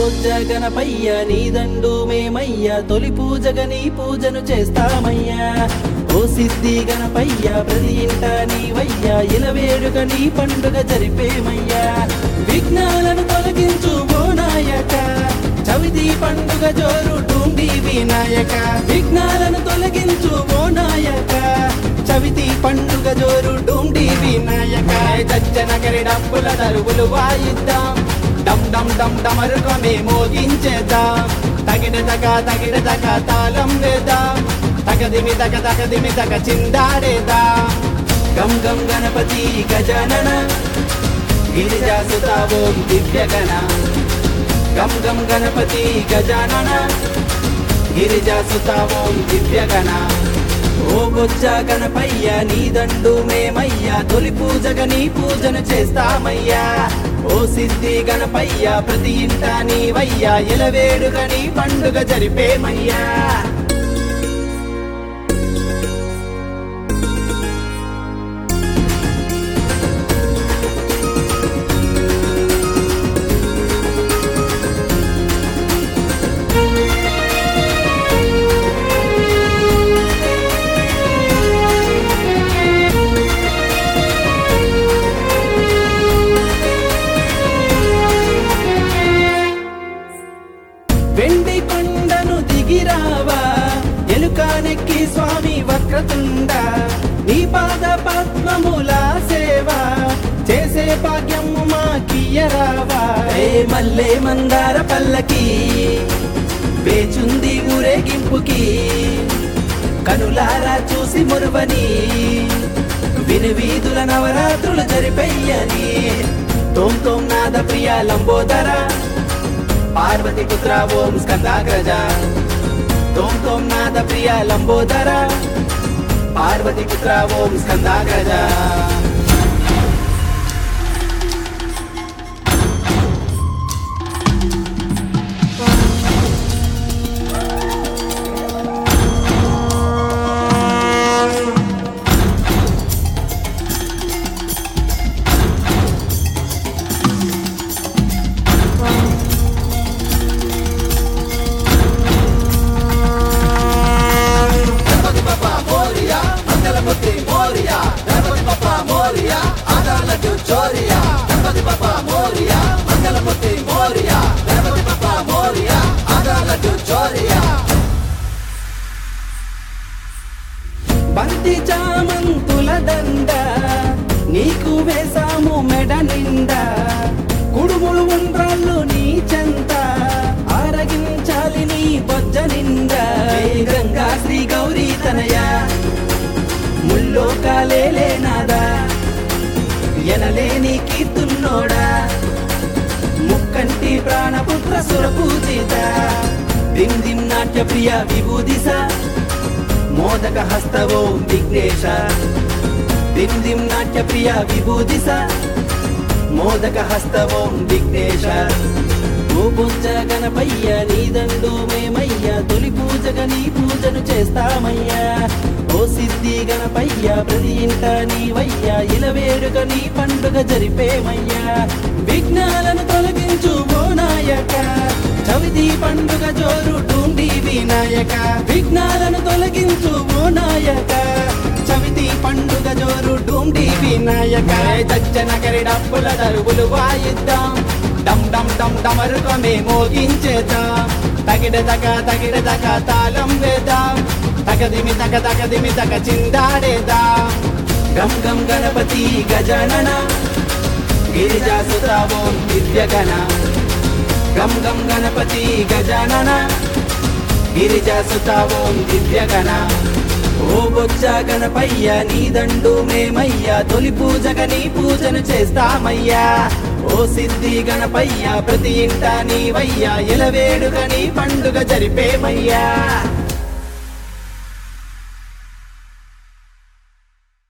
బొజ్జ గణపయ్య నీ దండు మేమయ్య తొలి పూజగ నీ పూజను చేస్తామయ్యా ఓ సిద్ధి గణపయ్య ప్రతి ఇంట నీవయ్య ఇలవేడుక నీ పండుగ జరిపేమయ్యా విఘ్నాలను తొలగించు ఓ నాయక చవితి పండుగ జోరు టుండి వినాయక విఘ్నాలను తొలగించు ఓ నాయక చవితి పండుగ జోరు డుండి వినాయక చచ్చనగరి డప్పుల దరువులు వాయిద్దాం డమ్ డమ్ డమ్ డమరుకమే మోగించేద్దాం తగిన తగ తగిన తగ తాళం వేద్దాం తగదిమి తగ తగదిమి తగ చిందాడేద్దాం గం గం గణపతి గజానన గిరిజాసుత ఓం దివ్యగణ గం గం గణపతి గజానన గిరిజాసుత ఓం దివ్యగణ ఓ బొజ్జ గణపయ్య నీ దండు మేమయ్యా తొలి పూజగ నీ పూజను చేస్తామయ్యా ఓ సిద్ధి గణపయ్య ప్రతి ఇంట నీవయ్యా ఇలవేడుక నీ పండుగ జరిపేమయ్యా వెండి కొండను దిగిరావా ఎలుకానెక్కి స్వామి వక్రతుండ నీ పాద పద్మముల సేవ చేసే భాగ్యము మా కియరావా ఏ మల్లె మందార పల్లకి వేచుంది ఊరేగింపుకి కనులారా చూసి మురువని విను వీధుల నవరాత్రులు జరిపెయ్యని తోం తోం నాద ప్రియ లంబోదర పార్వతి పుత్ర ఓం స్కందాగ్రజ తోం తోం నాద ప్రియ లంబోదర పార్వతి పుత్ర ఓం స్కందాగ్రజ గణపతి బప్ప మోరియా మంగళమూర్తి మోరియా గణపతి బప్ప మోరియా ఆదాలకు చోరియా గణపతి బప్ప మోరియా మంగళమూర్తి మోరియా గణపతి బప్ప మోరియా ఆదాలకు చోరియా బంతి చామంతుల దండ నీకు వేసాము మెడ నిండా కుడుములు ఉండ్రాళ్ళు నీ చెంత ఆరగించాలి నీ బొజ్జ నిండా ఏ గంగా శ్రీ గౌరీ తనయ ముల్లో కాలేలే నాదా ఎనలేని కీర్తున్నోడా ముక్కంటి ప్రాణపుత్ర సురపూజిత దిన్ దిన్ నాట్య ప్రియ విభూదిస మోదక హస్తవో విఘ్నేశ దిం దిం నాట్య ప్రియ విభూదిస మోదక హస్తవో విఘ్నేశ ఓ బొజ్జ గణపయ్య నీ దండు మేమయ్య తొలి పూజగ నీ పూజను చేస్తామయ్యా ఓ సిద్ధి గణపయ్య ప్రతి ఇంట నీవయ్యా ఇలవేడుక నీ పండుగ జరిపేమయ్యా విఘ్నాలను తొలగించు ఓ నాయక చవితి పండుగ జోరు టుండి వినాయక విఘ్నాలను తొలగించు ఓ నాయక చవితి పండుగ జోరు డుండి వినాయక దచ్చనగరి డప్పుల దరువులు వాయిద్దాం డమ్ డమ్ డమ్ డమరుకమే మోగించేద్దాం తగిడ తగ తగిడ తగ తాళం వేద్దాం తగదిమి తగ తగదిమి తగ చిందాడేద్దాం గం గం గణపతి గజానన గిరిజాసుత ఓం దివ్యగణ గం గం గణపతి గజానన గిరిజాసుత ఓం దివ్యగణ ఓ బొజ్జ గణపయ్య నీ దండు మేమయ్యా తొలి పూజగ నీ పూజను చేస్తామయ్యా ఓ సిద్ధి గణపయ్య ప్రతి ఇంట నీవయ్యా ఇలవేడుక నీ పండుగ జరిపేమయ్యా